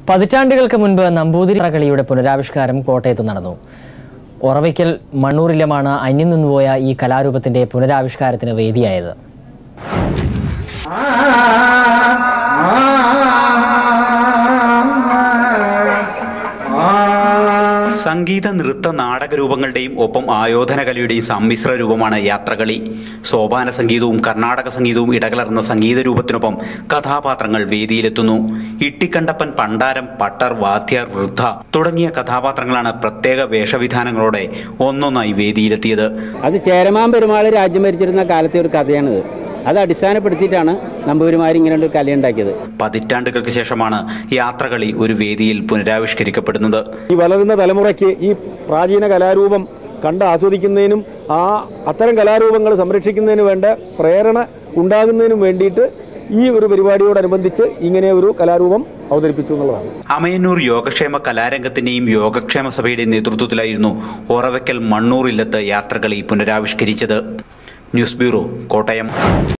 പതിറ്റാണ്ടുകൾക്ക് മുൻപ് നമ്പൂതിരി കളിയുടെ പുനരാവിഷ്കാരം കോട്ടയത്ത് നടന്നു ഒറവയ്ക്കൽ മണ്ണൂരിലമാണ് അന്യം നിന്നുപോയ ഈ കലാരൂപത്തിന്റെ പുനരാവിഷ്കാരത്തിന് വേദിയായത് സംഗീത നൃത്ത നാടക രൂപങ്ങളുടെയും ഒപ്പം ആയോധന കലയുടെയും സമ്മിശ്ര രൂപമാണ് യാത്രകളി സോപാന സംഗീതവും കർണാടക സംഗീതവും ഇടകലർന്ന സംഗീത രൂപത്തിനൊപ്പം കഥാപാത്രങ്ങൾ വേദിയിലെത്തുന്നു ഇട്ടിക്കണ്ടപ്പൻ പണ്ടാരം പട്ടർ വാദ്യാർ വൃദ്ധ തുടങ്ങിയ കഥാപാത്രങ്ങളാണ് പ്രത്യേക വേഷവിധാനങ്ങളോടെ ഒന്നൊന്നായി വേദിയിലെത്തിയത് അത് ചേരമാൻ പെരുമാൾ രാജ്യം ഭരിച്ചിരുന്ന കാലത്തെ ഒരു കഥയാണിത് അത് അടിസ്ഥാനപ്പെടുത്തിയിട്ടാണ് നമ്പൂതിരിമാർ ഇങ്ങനെ ഒരു കലയുണ്ടാക്കിയത് പതിറ്റാണ്ടുകൾക്ക് ശേഷമാണ് യാത്രകളി ഒരു വേദിയിൽ പുനരാവിഷ്കരിക്കപ്പെടുന്നത് ഈ വളരുന്ന തലമുറയ്ക്ക് ഈ പ്രാചീന കലാരൂപം കണ്ട് ആസ്വദിക്കുന്നതിനും ആ അത്തരം കലാരൂപങ്ങൾ സംരക്ഷിക്കുന്നതിന് വേണ്ട പ്രേരണ ഉണ്ടാകുന്നതിനും വേണ്ടിയിട്ട് ഈ ഒരു പരിപാടിയോടനുബന്ധിച്ച് ഇങ്ങനെ ഒരു കലാരൂപം അവതരിപ്പിച്ചു എന്നുള്ളതാണ് അമയന്നൂർ യോഗക്ഷേമ കലാരംഗത്തിന്റെയും യോഗക്ഷേമ സഭയുടെയും നേതൃത്വത്തിലായിരുന്നു ഒറവയ്ക്കൽ മണ്ണൂർ ഇല്ലത്ത് യാത്രകളി പുനരാവിഷ്കരിച്ചത് ന്യൂസ് ബ്യൂറോ കോട്ടയം